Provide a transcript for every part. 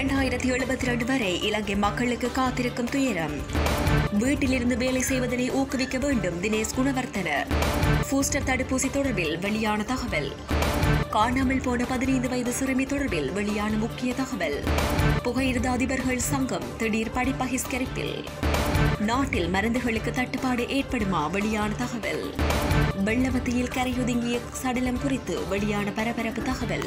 இரண்டாயிரத்தி எழுபத்தி ரெண்டு வரை இலங்கை மக்களுக்கு காத்திருக்கும் துயரம் வீட்டிலிருந்து வேலை செய்வதனை ஊக்குவிக்க வேண்டும் தினேஷ் குணவர்த்தன பூஸ்டர் தடுப்பூசி தொடர்பில் வெளியான தகவல் காணாமல் போன பதினைந்து வயது சிறுமி தொடர்பில் வெளியான முக்கிய தகவல் புகையிரத அதிபர்கள் சங்கம் திடீர் படிப்பகிஷ்கரிப்பில் நாட்டில் மருந்துகளுக்கு தட்டுப்பாடு ஏற்படுமா வெளியான தகவல் வெள்ளவத்தியில் கரையொதுங்கிய சடலம் குறித்து வெளியான பரபரப்பு தகவல்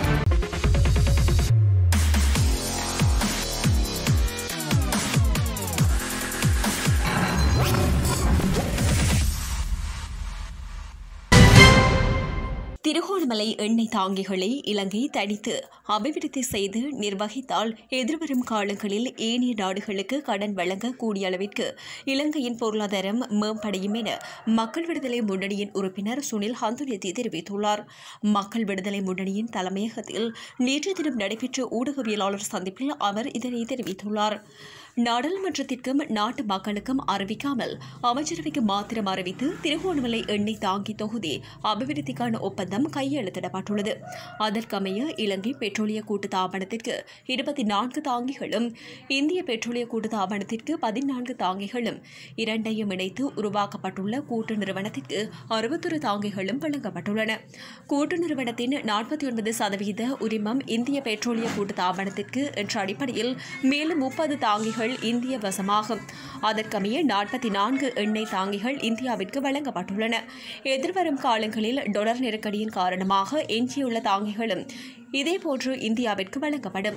திருகோணமலை எண்ணெய் தாங்கிகளை இலங்கை தனித்து அபிவிருத்தி செய்து நிர்வகித்தால் எதிர்வரும் காலங்களில் ஏனைய நாடுகளுக்கு கடன் வழங்க கூடிய அளவிற்கு இலங்கையின் பொருளாதாரம் மேம்படையும் என மக்கள் விடுதலை முன்னணியின் உறுப்பினர் சுனில் ஹந்துனெத்தி தெரிவித்துள்ளார் மக்கள் விடுதலை முன்னணியின் தலைமையகத்தில் நேற்று தினம் நடைபெற்ற ஊடகவியலாளர் சந்திப்பில் அவர் இதனை தெரிவித்துள்ளார் நாடாளுமன்றத்திற்கும் நாட்டு மக்களுக்கும் அறிவிக்காமல் அமைச்சரவைக்கு மாத்திரம் அறிவித்து திருகோணமலை எண்ணெய் தாங்கி தொகுதி அபிவிருத்திக்கான ஒப்பந்தம் கையெழுத்திடப்பட்டுள்ளது அதற்கமைய இலங்கை பெட்ரோலிய கூட்டு தாபனத்திற்கு இருபத்தி நான்கு தாங்கிகளும் இந்திய பெட்ரோலிய கூட்டு தாபனத்திற்கு பதினான்கு தாங்கிகளும் இரண்டையும் இணைத்து உருவாக்கப்பட்டுள்ள கூட்டு நிறுவனத்திற்கு அறுபத்தொரு தாங்கிகளும் வழங்கப்பட்டுள்ளன கூட்டு நிறுவனத்தின் நாற்பத்தி ஒன்பது சதவீத உரிமம் இந்திய பெட்ரோலிய கூட்டு தாபனத்திற்கு என்ற அடிப்படையில் மேலும் முப்பது தாங்கிகள் இந்திய வசமாகும் அதற்கமைய நாற்பத்தி நான்கு எண்ணெய் தாங்கிகள் இந்தியாவிற்கு வழங்கப்பட்டுள்ளன எதிர்வரும் காலங்களில் டொலர் நெருக்கடியின் காரணமாக எஞ்சியுள்ள தாங்கிகளும் இதேபோன்று இந்தியாவிற்கு வழங்கப்படும்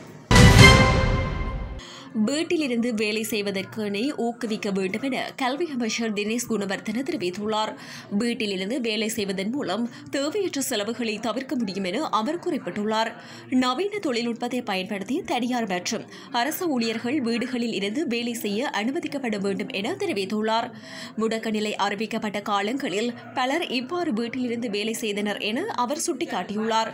வீட்டிலிருந்து வேலை செய்வதற்கென ஊக்குவிக்க வேண்டும் என கல்வி அமைச்சர் தினேஷ் குணவர்த்தன தெரிவித்துள்ளார் வீட்டிலிருந்து வேலை செய்வதன் மூலம் தேவையற்ற செலவுகளை தவிர்க்க முடியும் என அவர் குறிப்பிட்டுள்ளார் நவீன தொழில்நுட்பத்தை பயன்படுத்தி தனியார் மற்றும் அரசு ஊழியர்கள் வீடுகளில் இருந்து வேலை செய்ய அனுமதிக்கப்பட வேண்டும் என தெரிவித்துள்ளார் முடக்க நிலை அறிவிக்கப்பட்ட காலங்களில் பலர் இவ்வாறு வீட்டிலிருந்து வேலை செய்தனர் என அவர் சுட்டிக்காட்டியுள்ளார்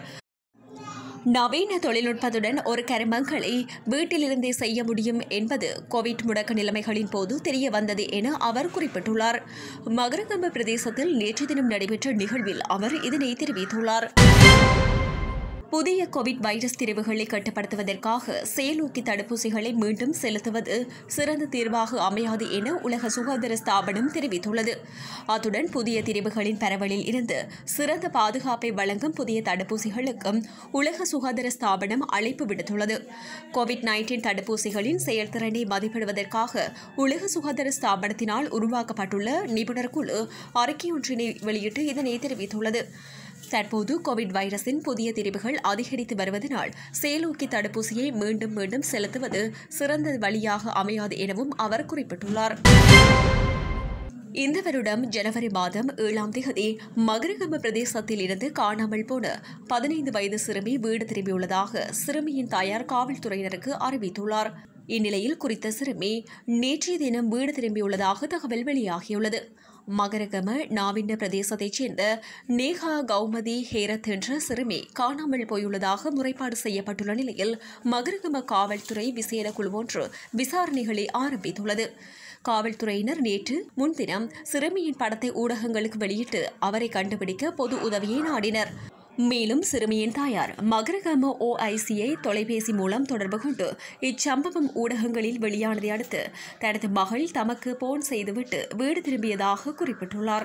நவீன தொழில்நுட்பத்துடன் ஒரு கருமங்களை வீட்டிலிருந்தே செய்ய முடியும் என்பது கோவிட் முடக்க நிலைமைகளின் போது தெரிய வந்தது என அவர் குறிப்பிட்டுள்ளார் மகரகம்ப பிரதேசத்தில் நேற்று தினம் நடைபெற்ற நிகழ்வில் அவர் இதனை தெரிவித்துள்ளார் புதிய கோவிட் வைரஸ் திரிவுகளை கட்டுப்படுத்துவதற்காக செயலூக்கி தடுப்பூசிகளை மீண்டும் செலுத்துவது சிறந்த தீர்வாக அமையாது என உலக சுகாதார ஸ்தாபனம் தெரிவித்துள்ளது அத்துடன் புதிய திரிவுகளின் பரவலில் இருந்து சிறந்த பாதுகாப்பை வழங்கும் புதிய தடுப்பூசிகளுக்கும் உலக சுகாதார ஸ்தாபனம் அழைப்பு விடுத்துள்ளது கோவிட் நைன்டீன் தடுப்பூசிகளின் செயல்திறனை மதிப்பிடுவதற்காக உலக சுகாதார ஸ்தாபனத்தினால் உருவாக்கப்பட்டுள்ள நிபுணர் குழு அறிக்கையொன்றினை வெளியிட்டு இதனை தெரிவித்துள்ளது தற்போது கோவிட் வைரஸின் புதிய திரிவுகள் அதிகரித்து வருவதனால் செயலூக்கி தடுப்பூசியை மீண்டும் மீண்டும் செலுத்துவது சிறந்த வழியாக அமையாது எனவும் அவர் குறிப்பிட்டுள்ளார் இந்த வருடம் ஜனவரி மாதம் ஏழாம் தேதி மகரகம பிரதேசத்தில் இருந்து காணாமல் போன பதினைந்து வயது சிறுமி வீடு திரும்பியுள்ளதாக சிறுமியின் தாயார் காவல்துறையினருக்கு அறிவித்துள்ளார் இந்நிலையில் குறித்த சிறுமி நேற்றைய தினம் வீடு திரும்பியுள்ளதாக தகவல் வெளியாகியுள்ளது மகரகம நாவிண்ட பிரதேசத்தைச் சேர்ந்த நேஹா கௌமதி ஹேரத் என்ற சிறுமி காணாமல் போயுள்ளதாக முறைப்பாடு செய்யப்பட்டுள்ள நிலையில் மகரகம காவல்துறை விசேட குழு ஒன்று விசாரணைகளை ஆரம்பித்துள்ளது காவல்துறையினர் நேற்று முன்தினம் சிறுமியின் படத்தை ஊடகங்களுக்கு வெளியிட்டு அவரை கண்டுபிடிக்க பொது உதவியை நாடினர் மேலும் சிறுமியின் தாயார் மகரகம ஓஐசியை தொலைபேசி மூலம் தொடர்பு கொண்டு இச்சம்பவம் ஊடகங்களில் வெளியானதை அடுத்து தனது மகள் தமக்கு போன் செய்துவிட்டு வீடு திரும்பியதாக குறிப்பிட்டுள்ளார்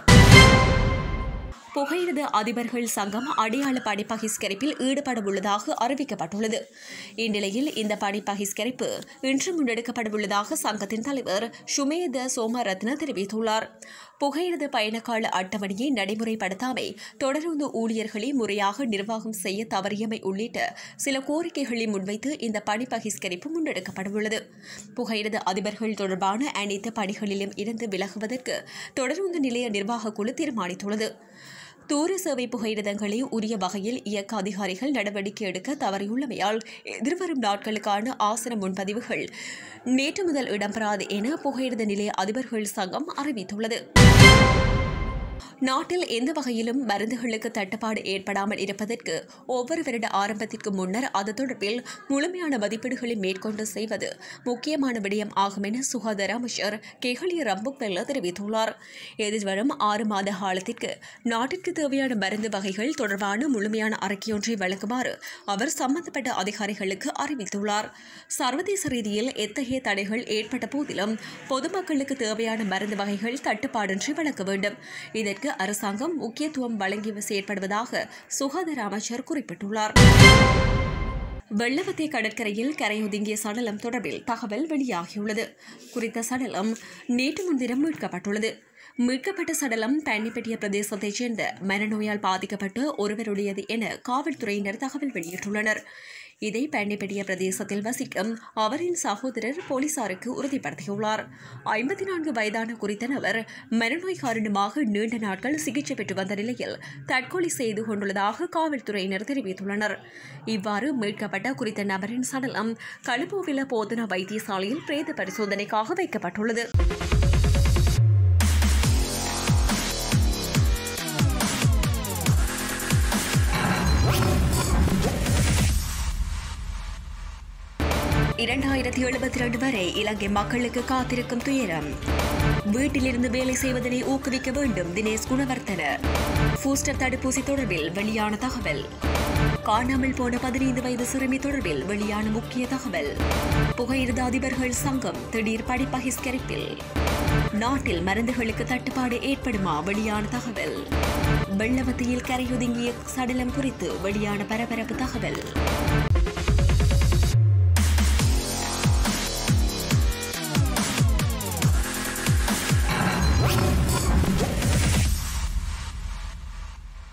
புகையிரத அதிபர்கள் சங்கம் அடையாள பணி பகிஷ்கரிப்பில் ஈடுபட உள்ளதாக அறிவிக்கப்பட்டுள்ளது இந்நிலையில் இந்த பணி பகிஷ்கரிப்பு இன்று முன்னெடுக்கப்படவுள்ளதாக சங்கத்தின் தலைவர் சுமேத சோமரத்ன தெரிவித்துள்ளார் புகையிரத பயணக்கால அட்டவணையை நடைமுறைப்படுத்தாமை தொடர்ந்து ஊழியர்களை முறையாக நிர்வாகம் செய்ய தவறியமை உள்ளிட்ட சில கோரிக்கைகளை முன்வைத்து இந்த பணி பகிஷ்கரிப்பு முன்னெடுக்கப்படவுள்ளது புகையிரத அதிபர்கள் தொடர்பான அனைத்து பணிகளிலும் இருந்து விலகுவதற்கு தொடர்ந்து நிலைய நிர்வாகக் குழு தீர்மானித்துள்ளது தூர சேவை புகையிரதங்களை உரிய வகையில் இயக்க அதிகாரிகள் நடவடிக்கை எடுக்க தவறியுள்ளமையால் எதிர்வரும் நாட்களுக்கான ஆசன முன்பதிவுகள் நேற்று முதல் இடம்பெறாது என புகையிரத நிலைய அதிபர்கள் சங்கம் அறிவித்துள்ளது நாட்டில் எந்த வகையிலும் மருந்துகளுக்கு தட்டுப்பாடு ஏற்படாமல் இருப்பதற்கு ஒவ்வொரு வருட ஆரம்பத்திற்கு முன்னர் அது தொடர்பில் முழுமையான மதிப்பீடுகளை மேற்கொண்டு செய்வது முக்கியமான விடயம் ஆகும் என சுகாதார அமைச்சர் கெஹலி ரம்புக்வெல்ல தெரிவித்துள்ளார் எதிர்வரும் ஆறு மாத காலத்திற்கு நாட்டிற்கு தேவையான மருந்து வகைகள் தொடர்பான முழுமையான அறிக்கையொன்றை வழங்குமாறு அவர் சம்பந்தப்பட்ட அதிகாரிகளுக்கு அறிவித்துள்ளார் சர்வதேச ரீதியில் எத்தகைய தடைகள் ஏற்பட்ட போதிலும் பொதுமக்களுக்கு தேவையான மருந்து வகைகள் தட்டுப்பாடின்றி வழங்க வேண்டும் இதற்கு அரசாங்கம் முக்கியத்துவம் வழங்கி செயற்படுவதாக சுகாதார அமைச்சர் குறிப்பிட்டுள்ளார் வெள்ளவத்தை கடற்கரையில் கரையொதுங்கிய சடலம் தொடர்பில் தகவல் வெளியாகியுள்ளது குறித்த சடலம் நேற்று முன்தினம் மீட்கப்பட்டுள்ளது மீட்கப்பட்ட சடலம் பன்னிப்பட்டிய பிரதேசத்தைச் சேர்ந்த மனநோயால் பாதிக்கப்பட்டு ஒருவருடையது என காவல்துறையினர் தகவல் வெளியிட்டுள்ளனர் இதை பன்னிப்பட்டிய பிரதேசத்தில் வசிக்கும் அவரின் சகோதரர் போலீசாருக்கு உறுதிப்படுத்தியுள்ளார் ஐம்பத்தி நான்கு வயதான குறித்த நபர் மனநோய் காரணமாக நீண்ட நாட்கள் சிகிச்சை பெற்று வந்த நிலையில் தற்கொலை செய்து கொண்டுள்ளதாக காவல்துறையினர் தெரிவித்துள்ளனர் இவ்வாறு மீட்கப்பட்ட குறித்த நபரின் சடலம் களுபோவில போதனா வைத்தியசாலையில் பிரேத பரிசோதனைக்காக வைக்கப்பட்டுள்ளது இரண்டாயிரத்தி எழுபத்தி ரெண்டு வரை இலங்கை மக்களுக்கு காத்திருக்கும் துயரம் வீட்டிலிருந்து வேலை செய்வதனை ஊக்குவிக்க வேண்டும் தினேஷ் குணவர்த்தன பூஸ்டர் தடுப்பூசி தொடர்பில் வெளியான தகவல் காணாமல் போன பதினைந்து வயது சிறுமி தொடர்பில் வெளியான முக்கிய தகவல் புகையிரத அதிபர்கள் சங்கம் திடீர் படிப்பகிஷ்கரிப்பில் நாட்டில் மருந்துகளுக்கு தட்டுப்பாடு ஏற்படுமா வெளியான தகவல் வெள்ளவத்தியில் கரையொதுங்கிய சடலம் குறித்து வெளியான பரபரப்பு தகவல்